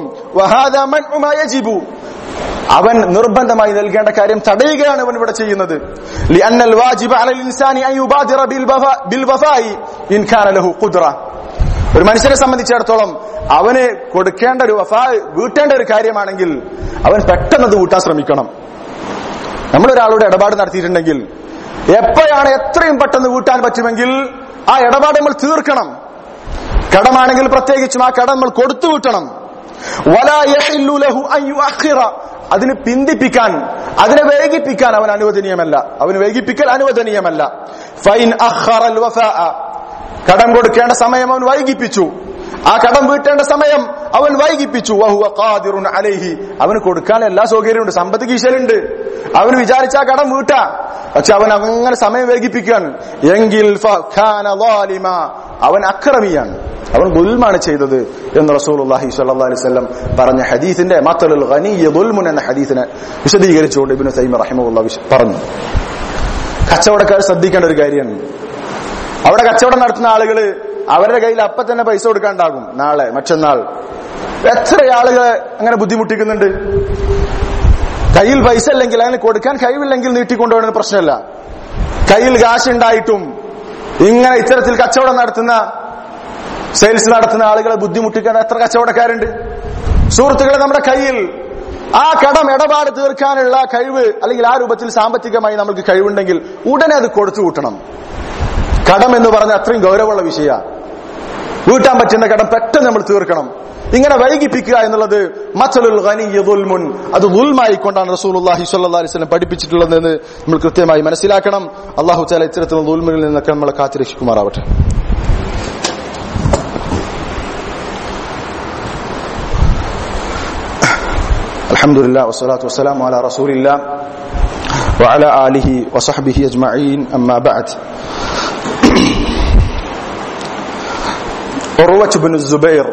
ജിബു അവൻ നിർബന്ധമായി നൽകേണ്ട കാര്യം തടയുകയാണ് അവൻ ഇവിടെ ചെയ്യുന്നത് ലിഅന്നൽ വാജിബ അലൽ ഇൻസാനി അൻ യുബാദിറ ബിൽ വഫ- ബിൽ വഫായി ഇൻ കാന ലഹു ഖുദ്റ ഒരു മനുഷ്യനെ സംബന്ധിച്ചിടത്തോളം അവന് കൊടുക്കേണ്ട ഒരു വഫാ വീട്ടേണ്ട ഒരു കാര്യമാണെങ്കിൽ അവൻ പെട്ടെന്ന് അത് വീട്ടാൻ ശ്രമിക്കണം നമ്മളൊരാളോട് ഇടപാട് നടത്തിയിട്ടുണ്ടെങ്കിൽ എപ്പോഴാണ് എത്രയും പെട്ടെന്ന് വീട്ടാൻ പറ്റുമെങ്കിൽ ആ ഇടപാട് നമ്മൾ തീർക്കണം കടമാണെങ്കിൽ പ്രത്യേകിച്ചും ആ കടം നമ്മൾ കൊടുത്തു വീട്ടണം വലാ യഹില്ലു ലഹു അൻ യുഅഖിറ. അതിന് പിന്തിപ്പിക്കാൻ അതിനെ വൈകിപ്പിക്കാൻ അവൻ അനുവദനീയമല്ല അവന് വൈകിപ്പിക്കൽ അനുവദനീയമല്ല ഫൈൻ അഖറൽ വഫാഅ. കടം കൊടുക്കേണ്ട സമയം അവൻ വൈകിപ്പിച്ചു ആ കടം വീട്ടേണ്ട സമയം അവൻ വൈകിപ്പിച്ചു വഹുവ ഖാദിറുൻ അലൈഹി അവന് കൊടുക്കാൻ എല്ലാ സൗകര്യമുണ്ട് സമ്പത്ത് കീശലുണ്ട് അവൻ വിചാരിച്ച ആ കടം വീട്ടാ പക്ഷെ അവൻ അങ്ങനെ സമയം വൈകിപ്പിക്കുകയാണ് എങ്കിൽ ഫഖാന ളാലിമ. അവൻ അക്രമിയാണ് അവൻ ദുൽമാണ് ചെയ്തത് എന്ന് റസൂലുള്ളാഹി സ്വല്ലല്ലാഹി അലൈഹി വസല്ലം പറഞ്ഞ ഹദീസിന്റെ മത്തലുൽ ഖനിയ്യ ദുൽമുൻ എന്ന ഹദീസിനെ വിശദീകരിച്ചുകൊണ്ട് ഇബ്നു തൈമ റഹിമഹുല്ലാ വിശ- പറഞ്ഞു കച്ചവടക്കാർ ശ്രദ്ധിക്കേണ്ട ഒരു കാര്യമാണ് അവിടെ കച്ചവടം നടത്തുന്ന ആളുകൾ അവരുടെ കയ്യിൽ അപ്പൊ തന്നെ പൈസ കൊടുക്കാണ്ടാകും നാളെ മറ്റന്നാൾ എത്ര ആളുകളെ അങ്ങനെ ബുദ്ധിമുട്ടിക്കുന്നുണ്ട് കയ്യിൽ പൈസ ഇല്ലെങ്കിൽ അങ്ങനെ കൊടുക്കാൻ കഴിവില്ലെങ്കിൽ നീട്ടിക്കൊണ്ടുപോകുന്ന പ്രശ്നമല്ല കയ്യിൽ കാശ് ഉണ്ടായിട്ടും ഇങ്ങനെ ഇത്തരത്തിൽ കച്ചവടം നടത്തുന്ന സെയിൽസ് നടത്തുന്ന ആളുകളെ ബുദ്ധിമുട്ടിക്കാൻ എത്ര കച്ചവടക്കാരുണ്ട് സുഹൃത്തുക്കളെ നമ്മുടെ കയ്യിൽ ആ കടം ഇടപാട് തീർക്കാനുള്ള കഴിവ് അല്ലെങ്കിൽ ആ രൂപത്തിൽ സാമ്പത്തികമായി നമുക്ക് കഴിവുണ്ടെങ്കിൽ ഉടനെ അത് കൊടുത്തു കൂട്ടണം കടം എന്ന് പറഞ്ഞ അത്രയും ഗൗരവമുള്ള വിഷയ വീട്ടാൻ പറ്റുന്ന കടം പെട്ടെന്ന് നമ്മൾ തീർക്കണം ഇങ്ങനെ വൈകിപ്പിക്കുക എന്നുള്ളത് മച്ചലുൽ ഖനിയ്യ ദുൽമുൻ അത് ദുൽമായിക്കൊണ്ടാണ് റസൂലുള്ളാഹി സ്വല്ലല്ലാഹി അലൈഹി വസല്ലം പഠിപ്പിച്ചിട്ടുള്ളതെന്ന് നമ്മൾ കൃത്യമായി മനസ്സിലാക്കണം അള്ളാഹു താല ഇത്തരത്തിലുള്ള ദുൽമിൽ നിന്നൊക്കെ നമ്മളെ കാത്തിരക്ഷിക്കുമാറാവട്ടെ الحمد لله والصلاة والسلام على رسول الله وعلى آله وصحبه أجمعين أما بعد ഉറവ ബിൻ സുബൈർ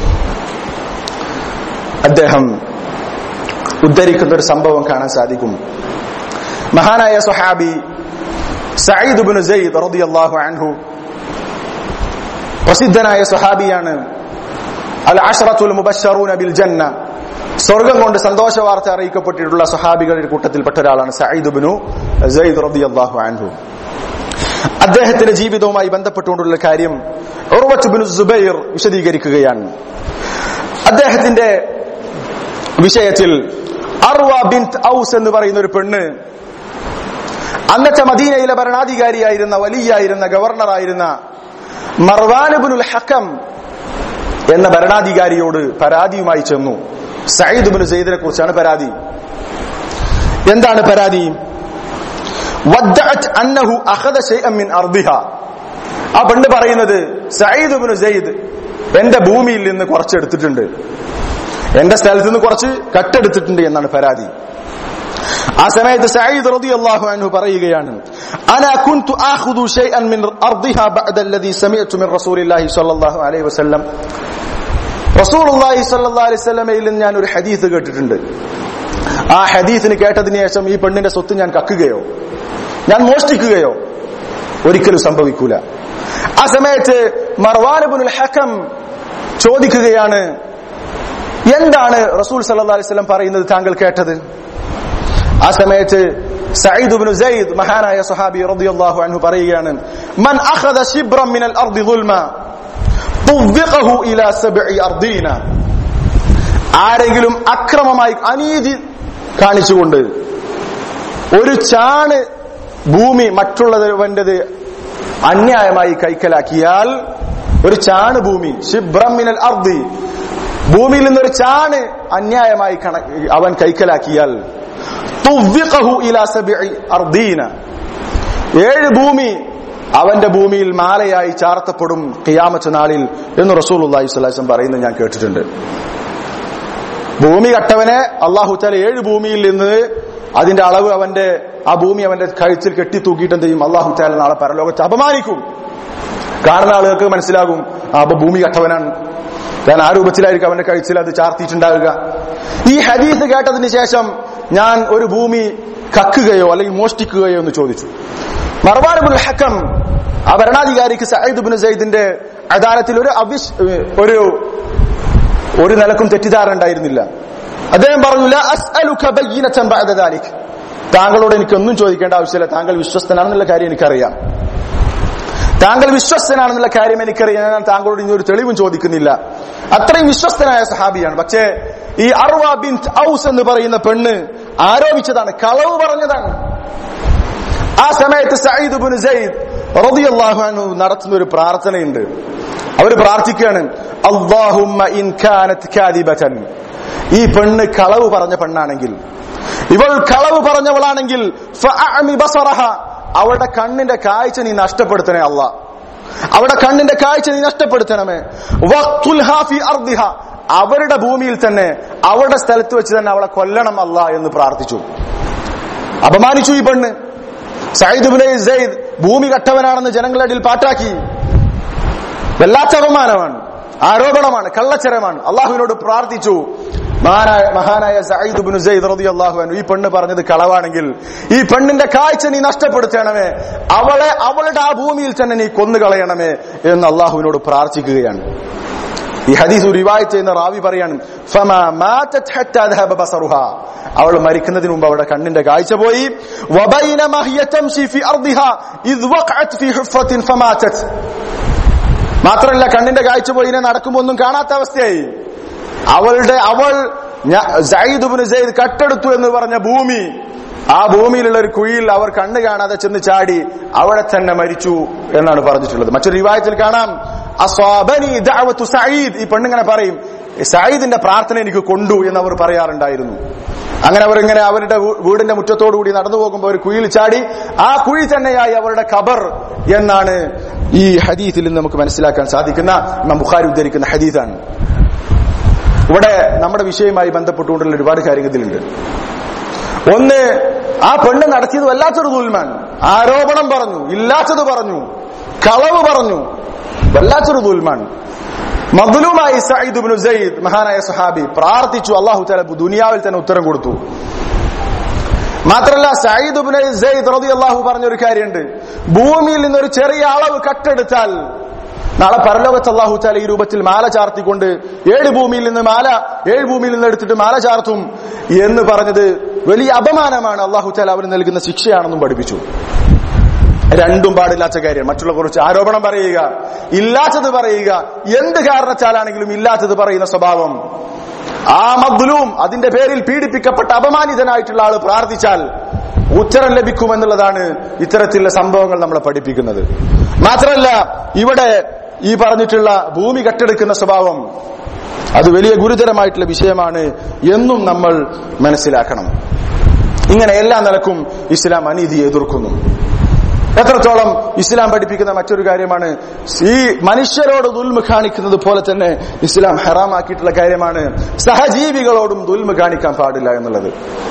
അദ്ദേഹം ഉദ്ധരിക്കുന്ന ഒരു സംഭവം കാണാൻ സാധിക്കും മഹാനായ സുഹാബി സയ്യിദ് ബിൻ സെയ്ദ് റളിയല്ലാഹു അൻഹു പ്രസിദ്ധനായ സുഹാബിയാണ് അൽ അഷ്റത്തുൽ മുബശ്ശറൂന ബിൽ ജന്ന സ്വർഗം കൊണ്ട് സന്തോഷ വാർത്ത അറിയിക്കപ്പെട്ടിട്ടുള്ള സഹാബികളുടെ കൂട്ടത്തിൽപ്പെട്ട ഒരാളാണ് സയ്യിദ് ബിനു സെയ്ദ് റളിയല്ലാഹു അൻഹു അദ്ദേഹത്തിന്റെ ജീവിതവുമായി ബന്ധപ്പെട്ടുകൊണ്ടുള്ള കാര്യം ഉർവത്ത് ബിൻ സുബൈർ വിശദീകരിക്കുകയാണ് അദ്ദേഹത്തിന്റെ വിഷയത്തിൽ അർവ ബിൻ ഔസ് എന്ന് പറയുന്ന ഒരു പെണ്ണ് അന്നത്തെ മദീനയിലെ ഭരണാധികാരിയായിരുന്ന വലിയായിരുന്ന ഗവർണറായിരുന്ന മർവാനുബുൽ ഹക്കം എന്ന ഭരണാധികാരിയോട് പരാതിയുമായി ചെന്നു സയ്യിദ് ബിൻ സെയ്ദിനെ കുറിച്ചാണ് പരാതി എന്താണ് പരാതി വദ്ദഅത് അന്നഹു അഖദ ശൈഅൻ മിൻ അർദിഹ ആ പെണ്ണ് പറയുന്നത് സയ്യിദ് ഇബ്നു സെയ്ദ് എന്റെ ഭൂമിയിൽ നിന്ന് കുറച്ച് എടുത്തിട്ടുണ്ട് എന്റെ സ്ഥലത്ത് നിന്ന് കുറച്ച് കട്ടെടുത്തിട്ടുണ്ട് എന്നാണ് പരാതി ആ സമയത്ത് സയ്യിദ് റളിയല്ലാഹു അൻഹു പറയുകയാണ് അന കുൻതു ആഖുദു ശൈഅൻ മിൻ അർദിഹ ബഅദ അൽദി സമിഅതു മിൻ റസൂലില്ലാഹി സ്വല്ലല്ലാഹു അലൈഹി വസല്ലം റസൂലുള്ളാഹി സ്വല്ലല്ലാഹു അലൈഹി വസല്ലമയിൽ നിന്ന് ഞാൻ ഒരു ഹദീസ് കേട്ടിട്ടുണ്ട് ആ ഹദീസിന് കേട്ടതിന് ശേഷം ഈ പെണ്ണിന്റെ സ്വത്ത് ഞാൻ കക്കുകയോ ഞാൻ മോഷ്ടിക്കുകയോ ഒരിക്കലും സംഭവിക്കൂല ആ സമയത്ത് മർവാനുബുൽ ഹക്കം ചോദിക്കുകയാണ് എന്താണ് റസൂൽ സല്ലല്ലാഹു അലൈഹി വസല്ലം പറയുന്നത് താങ്കൾ കേട്ടത് ആ സമയത്ത് സയ്യിദ് ഇബ്നു സെയ്ദ് മഹാനായ സ്വഹാബി റളിയല്ലാഹു അൻഹു പറയുകയാണ് മൻ അഖദ ശിബ്റൻ മിനൽ അർദി ദുൽമ തുവ്വിഖഹു ഇലാ സബ്ഇ അർദീന ആരെങ്കിലും അക്രമമായി അനീതി കാണിച്ചുകൊണ്ട് ഒരു ചാണ് ഭൂമി മറ്റുള്ളവന്റേത് അന്യായമായി കൈക്കലാക്കിയാൽ ഒരു ചാണ് ഭൂമി ഷിബ്രമിനൽ അർദി ഭൂമിയിൽ നിന്നൊരു ചാണ് അന്യായമായി കണ അവൻ കൈക്കലാക്കിയാൽ തുവ്വിഖഹു ഇലാ സബ്ഇ അർദീന ഏഴ് ഭൂമി അവന്റെ ഭൂമിയിൽ മാലയായി ചാർത്തപ്പെടും ഖിയാമത്ത് നാളിൽ എന്ന് റസൂലുള്ളാഹി സ്വല്ലല്ലാഹു അലൈഹി വസല്ലം പറയുന്നത് ഞാൻ കേട്ടിട്ടുണ്ട് ഭൂമി കട്ടവനെ അള്ളാഹു താല ഏഴ് ഭൂമിയിൽ നിന്ന് അതിന്റെ അളവ് അവന്റെ ആ ഭൂമി അവന്റെ കഴുത്തിൽ കെട്ടി തൂക്കിയിട്ട് എന്ത് ചെയ്യും അള്ളാഹു താല നാളെ പരലോകത്ത് അപമാനിക്കും കാണുന്ന ആളുകൾക്ക് മനസ്സിലാകും ആ, അപ്പൊ ഭൂമി കട്ടവനാണ് കാരണം ആ രൂപത്തിലായിരിക്കും അവന്റെ കഴുത്തിൽ അത് ചാർത്തിയിട്ടുണ്ടാവുക ഈ ഹദീസ് കേട്ടതിന് ശേഷം ഞാൻ ഒരു ഭൂമി കക്കുകയോ അല്ലെങ്കിൽ മോഷ്ടിക്കുകയോ എന്ന് ചോദിച്ചു മർവാനുബുൽ ഹക്കം ആ ഭരണാധികാരിക്ക് സയ്യിദ് ബിൻ സയ്യിദിന്റെ അദാലത്തിൽ ഒരു അവിശ് ഒരു ഒരു നിലക്കും തെറ്റിദ്ധാരണ ഉണ്ടായിരുന്നില്ല അദ്ദേഹം പറഞ്ഞു "ലാ അസ്അലുക ബയ്യിനതൻ ബഅദ ദാലിക്." താങ്കളോട് എനിക്കൊന്നും ചോദിക്കേണ്ട ആവശ്യമില്ല താങ്കൾ വിശ്വസ്തനാണെന്നുള്ള കാര്യം എനിക്കറിയാം താങ്കൾ വിശ്വസ്തനാണെന്നുള്ള കാര്യം എനിക്കറിയാം ഞാൻ താങ്കളോട് ഇനി ഒരു തെളിവും ചോദിക്കുന്നില്ല അത്രയും വിശ്വസ്തനായ സഹാബിയാണ് പക്ഷേ ഈ അർവ ബിൻ ഔസ് എന്ന് പറയുന്ന പെണ്ണ് ആരോപിച്ചതാണ് കളവ് പറഞ്ഞതാണ് ആ സമയത്ത് സയ്യിദ് ബിൻ സയ്യിദ് റളിയല്ലാഹു അൻഹു നടത്തുന്ന ഒരു പ്രാർത്ഥനയുണ്ട് അവർ പ്രാർത്ഥിക്കുകയാണ് അല്ലാഹുമ്മ ഇൻ കാനത് കാദിബതൻ ഈ പെണ്ണ് കളവ് പറഞ്ഞ പെണ്ണാണെങ്കിൽ ഇവൾ കളവ് പറഞ്ഞവളാണെങ്കിൽ ഫഅഅമി ബസറഹ അവളുടെ കണ്ണിന്റെ കാഴ്ച നീ നഷ്ടപ്പെടുത്തണേ അല്ല അവളുടെ കണ്ണിന്റെ കാഴ്ച നീ നഷ്ടപ്പെടുത്തണമേ വഖ്തുൽഹാ ഫി അർദിഹ അവരുടെ ഭൂമിയിൽ തന്നെ അവരുടെ സ്ഥലത്ത് വെച്ച് തന്നെ അവളെ കൊല്ലണം അല്ല എന്ന് പ്രാർത്ഥിച്ചു അപമാനിച്ചു ഈ പെണ്ണ് സയ്യിദ് ഇബ്നു സെയ്ദ് ഭൂമി കട്ടവനാണെന്ന് ജനങ്ങളുടെ ഇടയിൽ പാട്ടാക്കി വല്ലാത്ത അപമാനമാണ് ആരോപണമാണ് കള്ളച്ചരമാണ് അള്ളാഹുവിനോട് പ്രാർത്ഥിച്ചു മഹാനായ മഹാനായ സയ്യിദ് ഇബ്നു സെയ്ദ് റളിയല്ലാഹു അൻഹു ഈ പെണ്ണ് പറഞ്ഞത് കളവാണെങ്കിൽ ഈ പെണ്ണിന്റെ കാഴ്ച നീ നഷ്ടപ്പെടുത്തണമേ അവളെ അവളുടെ ആ ഭൂമിയിൽ തന്നെ നീ കൊന്നുകളയണമേ എന്ന് അള്ളാഹുവിനോട് പ്രാർത്ഥിക്കുകയാണ് ഈ ഹദീസ് റിവായത്ത് ചെയ്യുന്ന റാവി പറയാണ് ഫമാ മാതത് ഹത്താ ദഹബ ബസറുഹ അവൾ മരിക്കുന്നതിന് മുമ്പ് അവളുടെ കണ്ണിന്റെ കാഴ്ച പോയി വബൈനമാ ഹിയ തംശി ഫി അർദിഹ ഇദ് വഖഅത് ഫി ഹുഫ്റത്തിൻ ഫമാതത് മാത്രമല്ല കണ്ണിന്റെ കാഴ്ച പോയി ഇങ്ങനെ നടക്കുമ്പോ ഒന്നും കാണാത്ത അവസ്ഥയായി അവളുടെ അവൾ ഞ- സയ്യിദ് ഇബ്നു സയ്യിദ് കട്ടെടുത്തു എന്ന് പറഞ്ഞ ഭൂമി ആ ഭൂമിയിലുള്ള ഒരു കുഴിയിൽ അവർ കണ്ണ് കാണാതെ ചെന്ന് ചാടി അവിടെ തന്നെ മരിച്ചു എന്നാണ് പറഞ്ഞിട്ടുള്ളത് മറ്റൊരു റിവായത്തിൽ കാണാം അസ്വാബനി ദഅവത്തു സഈദ് ഈ പെണ്ണിങ്ങനെ പറയും സയ്യിദിന്റെ പ്രാർത്ഥന എനിക്ക് കൊണ്ടു എന്ന് അവർ പറയാറുണ്ടായിരുന്നു അങ്ങനെ അവർ ഇങ്ങനെ അവരുടെ വീ- വീടിന്റെ മുറ്റത്തോടു കൂടി നടന്നു പോകുമ്പോൾ ഒരു കുഴിയിൽ ചാടി ആ കുഴി തന്നെയായി അവരുടെ ഖബർ എന്നാണ് ഈ ഹദീത്തിൽ നിന്ന് നമുക്ക് മനസ്സിലാക്കാൻ സാധിക്കുന്ന ഇമാം ബുഖാരി ഉദ്ധരിക്കുന്ന ഹദീസാണ് ഇവിടെ നമ്മുടെ വിഷയവുമായി ബന്ധപ്പെട്ടുകൊണ്ടുള്ള ഒരുപാട് കാര്യങ്ങൾ ഇതിലുണ്ട് ഒന്ന് ആ പെണ്ണ് നടത്തിയത് വല്ലാത്തൊരു ദുൽമാൻ ആരോപണം പറഞ്ഞു ഇല്ലാത്തത് പറഞ്ഞു കളവ് പറഞ്ഞു വല്ലാത്തൊരു ദുൽമാൻ മദ്ലുമായി സയ്യിദ് ഇബ്നു സെയ്ദ് മഹാനായ സഹാബി പ്രാർത്ഥിച്ചു അള്ളാഹു തആല ദുനിയാവിൽ തന്നെ ഉത്തരം കൊടുത്തു മാത്രല്ല സയ്യിദ് ഇബ്നു സെയ്ദ് റളിയല്ലാഹു പറഞ്ഞ ഒരു കാര്യമുണ്ട് ഭൂമിയിൽ നിന്ന് ഒരു ചെറിയ അളവ് കട്ടെടുത്താൽ നാളെ പരലോകത്ത് അള്ളാഹു താല ഈ രൂപത്തിൽ മാല ചാർത്തിക്കൊണ്ട് ഏഴ് ഭൂമിയിൽ നിന്ന് മാല ഏഴ് ഭൂമിയിൽ നിന്ന് എടുത്തിട്ട് മാല ചാർത്തും എന്ന് പറഞ്ഞത് വലിയ അപമാനമാണ് അള്ളാഹു താല അവന് നൽകുന്ന ശിക്ഷയാണെന്നും പഠിപ്പിച്ചു രണ്ടും പാടില്ലാത്ത കാര്യം മറ്റുള്ള കുറിച്ച് ആരോപണം പറയുക ഇല്ലാത്തത് പറയുക എന്ത് കാരണത്താലാണെങ്കിലും ഇല്ലാത്തത് പറയുന്ന സ്വഭാവം ആ മദ്ലൂം അതിന്റെ പേരിൽ പീഡിപ്പിക്കപ്പെട്ട അപമാനിതനായിട്ടുള്ള ആള് പ്രാർത്ഥിച്ചാൽ ഉത്തരം ലഭിക്കുമെന്നുള്ളതാണ് ഇത്തരത്തിലുള്ള സംഭവങ്ങൾ നമ്മളെ പഠിപ്പിക്കുന്നത് മാത്രമല്ല ഇവിടെ ഈ പറഞ്ഞിട്ടുള്ള ഭൂമി കട്ടെടുക്കുന്ന സ്വഭാവം അത് വലിയ ഗുരുതരമായിട്ടുള്ള വിഷയമാണ് എന്നും നമ്മൾ മനസ്സിലാക്കണം ഇങ്ങനെ എല്ലാ നിലക്കും ഇസ്ലാം അനീതിയെ എതിർക്കുന്നു എത്രത്തോളം ഇസ്ലാം പഠിപ്പിക്കുന്ന മറ്റൊരു കാര്യമാണ് ഈ മനുഷ്യരോട് ദുൽമ കാണിക്കുന്നത് പോലെ തന്നെ ഇസ്ലാം ഹറാമാക്കിയിട്ടുള്ള കാര്യമാണ് സഹജീവികളോടും ദുൽമ കാണിക്കാൻ പാടില്ല എന്നുള്ളത്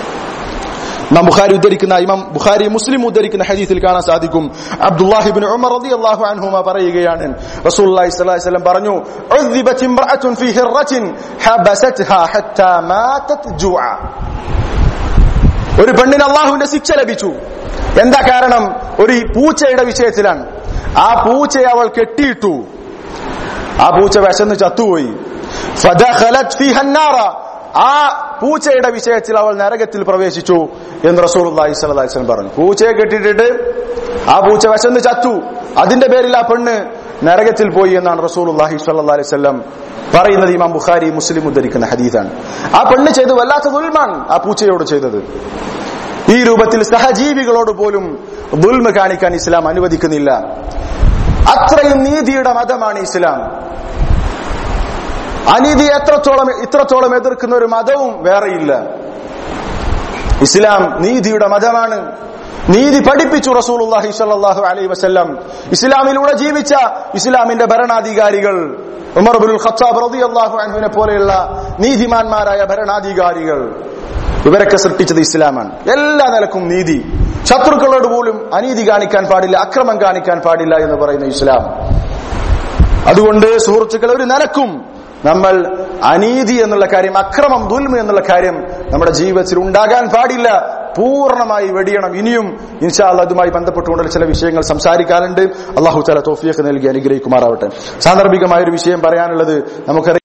ഇമാം ബുഖാരി ഉദ്ധരിക്കുന്ന ഇമാം ബുഖാരി മുസ്ലിം ഉദ്ധരിക്കുന്ന ഹദീസിൽ കാണാൻ സാധിക്കും അബ്ദുല്ലാഹിബിൻ ഉമർ റളിയല്ലാഹു അൻഹുമ പറയുകയാണ് റസൂലുള്ളാഹി സ്വല്ലല്ലാഹി അലൈഹി വസല്ലം പറഞ്ഞു ഉദ്ദിബത് ഇംറഅത്തുൻ ഫീ ഹിറത്തിൻ ഹബസത്ഹാ ഹത്താ മാതത് ജുഅ ഒരു പെണ്ണിന് അള്ളാഹുവിന്റെ ശിക്ഷ ലഭിച്ചു എന്താ കാരണം ഒരു പൂച്ചയുടെ വിഷയത്തിലാണ് ആ പൂച്ചയെ അവൾ കെട്ടിയിട്ടു ആ പൂച്ച വിശന്ന് ചത്തുപോയി ഫദഖലത് ഫീഹ النار. ആ പൂച്ചയുടെ വിഷയത്തിൽ അവൾ നരകത്തിൽ പ്രവേശിച്ചു എന്ന് റസൂലുള്ളാഹി സ്വല്ലല്ലാഹി അലൈഹി വസല്ലം പറഞ്ഞു പൂച്ചയെ കെട്ടിയിട്ടിട്ട് ആ പൂച്ച വിശന്ന് ചത്തു അതിന്റെ പേരിൽ ആ പെണ്ണ് നരകത്തിൽ പോയി എന്നാണ് റസൂലുള്ളാഹി സ്വല്ലല്ലാഹി അലൈഹി വസല്ലം പറയുന്നത് ഇമാം ബുഖാരി മുസ്ലിം ഉദ്ധരിക്കുന്ന ഹദീസാണ് ആ പെണ്ണ് ചെയ്ത് വല്ലാത്ത ദുൽമാണ് ആ പൂച്ചയോട് ചെയ്തത് ഈ രൂപത്തിൽ സഹജീവികളോട് പോലും ദുൽമ കാണിക്കാൻ ഇസ്ലാം അനുവദിക്കുന്നില്ല അത്രയും നീതിയുടെ മതമാണ് ഇസ്ലാം അനീതി എത്രത്തോളം ഇത്രത്തോളം എതിർക്കുന്ന ഒരു മതവും വേറെയില്ല ഇസ്ലാം നീതിയുടെ മതമാണ് നീതി പഠിപ്പിച്ചു റസൂലുള്ളാഹി സ്വല്ലല്ലാഹു അലൈഹി വസല്ലം ഇസ്ലാമിലൂടെ ജീവിച്ച ഇസ്ലാമിന്റെ ഭരണാധികാരികൾ ഉമർ ഇബ്നുൽ ഖത്താബ് റളിയല്ലാഹു അൻഹുവിനെ പോലെയുള്ള നീതിമാന്മാരായ ഭരണാധികാരികൾ ഇവരൊക്കെ സൃഷ്ടിച്ചത് ഇസ്ലാമാണ് എല്ലാ നിലക്കും നീതി ശത്രുക്കളോട് പോലും അനീതി കാണിക്കാൻ പാടില്ല അക്രമം കാണിക്കാൻ പാടില്ല എന്ന് പറയുന്ന ഇസ്ലാം അതുകൊണ്ട് സുഹൃത്തുക്കൾ ഒരു നിലക്കും നമ്മൾ അനീതി എന്നുള്ള കാര്യം അക്രമം ദുൽമ എന്നുള്ള കാര്യം നമ്മുടെ ജീവിതത്തിൽ ഉണ്ടാകാൻ പാടില്ല പൂർണ്ണമായി വെടിയണം ഇനിയും ഇൻഷാല്ല അതുമായി ബന്ധപ്പെട്ടുകൊണ്ടുള്ള ചില വിഷയങ്ങൾ സംസാരിക്കാറുണ്ട് അള്ളാഹു തല തോഫിയൊക്കെ നൽകി അനുഗ്രഹിക്കുമാറാവട്ടെ സാന്ദർഭികമായ ഒരു വിഷയം പറയാനുള്ളത് നമുക്കറിയാം